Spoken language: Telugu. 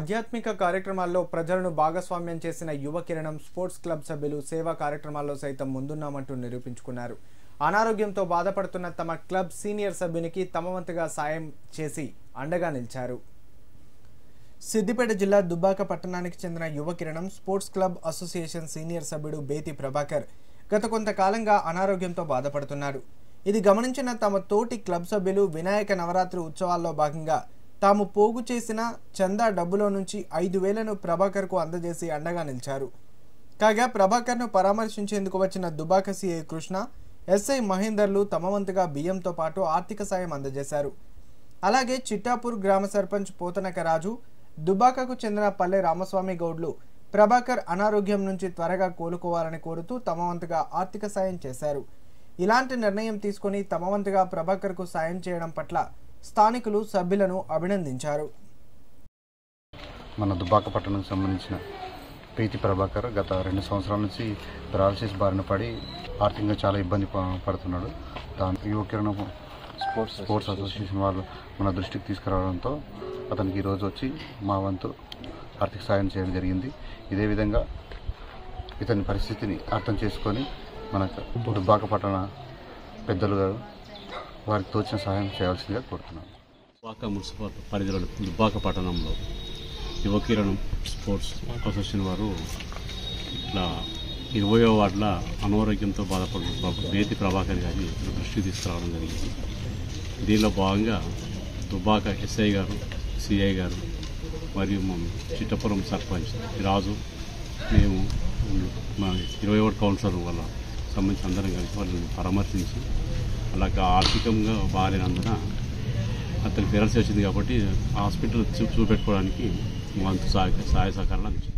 ఆధ్యాత్మిక కార్యక్రమాల్లో ప్రజలను భాగస్వామ్యం చేసిన యువ కిరణం స్పోర్ట్స్ క్లబ్ సభ్యులు సేవా కార్యక్రమాల్లో సైతం ముందున్నామంటూ నిరూపించుకున్నారు అనారోగ్యంతో బాధపడుతున్న తమ క్లబ్ సీనియర్ సభ్యునికి తమ వంతుగా సాయం చేసి అండగా నిలిచారు సిద్దిపేట జిల్లా దుబ్బాక పట్టణానికి చెందిన యువ కిరణం స్పోర్ట్స్ క్లబ్ అసోసియేషన్ సీనియర్ సభ్యుడు బేతి ప్రభాకర్ గత కొంతకాలంగా అనారోగ్యంతో బాధపడుతున్నారు ఇది గమనించిన తమ తోటి క్లబ్ సభ్యులు వినాయక నవరాత్రి ఉత్సవాల్లో భాగంగా తాము పోగు చేసిన చందా డబ్బులో నుంచి ఐదు వేలను ప్రభాకర్కు అందజేసి అండగా నిలిచారు కాగా ప్రభాకర్ను పరామర్శించేందుకు వచ్చిన దుబాక సీఐ కృష్ణ ఎస్ఐ మహేందర్లు తమ వంతుగా బియ్యంతో పాటు ఆర్థిక సాయం అందజేశారు అలాగే చిట్టాపూర్ గ్రామ సర్పంచ్ పోతనక రాజు దుబాకకు చెందిన పల్లె రామస్వామి గౌడ్లు ప్రభాకర్ అనారోగ్యం నుంచి త్వరగా కోలుకోవాలని కోరుతూ తమ వంతుగా ఆర్థిక సాయం చేశారు ఇలాంటి నిర్ణయం తీసుకుని తమ వంతుగా ప్రభాకర్కు సాయం చేయడం పట్ల స్థానికులు సభ్యులను అభినందించారు మన దుబ్బాక పట్టణంకి సంబంధించిన ప్రీతి ప్రభాకర్ గత రెండు సంవత్సరాల నుంచి పెరాలసిస్ బారిన పడి ఆర్థికంగా చాలా ఇబ్బంది ప- పడుతున్నాడు దాని యువకిరణం స్పోర్ట్స్ స్పోర్ట్స్ అసోసియేషన్ వాళ్ళు మన దృష్టికి తీసుకురావడంతో అతనికి ఈరోజు వచ్చి మా వంతు ఆర్థిక సాయం చేయడం జరిగింది ఇదే విధంగా ఇతని పరిస్థితిని అర్థం చేసుకొని మన దుబ్బాక పట్టణ పెద్దలు గారు వారికి తోచిన సహాయం చేయాల్సిందిగా కోరుతున్నాను దుబ్బాక మున్సిపల్ పరిధిలో దుబ్బాక పట్టణంలో యువకిరణం స్పోర్ట్స్ అసోసియేషన్ వారు ఇట్లా ఇరవయో వార్డుల అనారోగ్యంతో బాధపడుతున్న బేతి ప్రభాకర్ గారిని దృష్టికి తీసుకురావడం జరిగింది దీనిలో భాగంగా దుబ్బాక ఎస్ఐ గారు సిఐ గారు మరియు మా చిట్టపురం సర్పంచ్ రాజు మేము మా ఇరవై ఒకటి కౌన్సిలర్ వాళ్ళ సంబంధించి అందరం కలిసి వాళ్ళని పరామర్శించి అలాగే ఆర్థికంగా బాగాలేనందున అతనికి పెరల్సి వచ్చింది కాబట్టి హాస్పిటల్ చూ చూపెట్టుకోవడానికి మా వంతు సహాయ సహాయ సహకారాలు అందించాం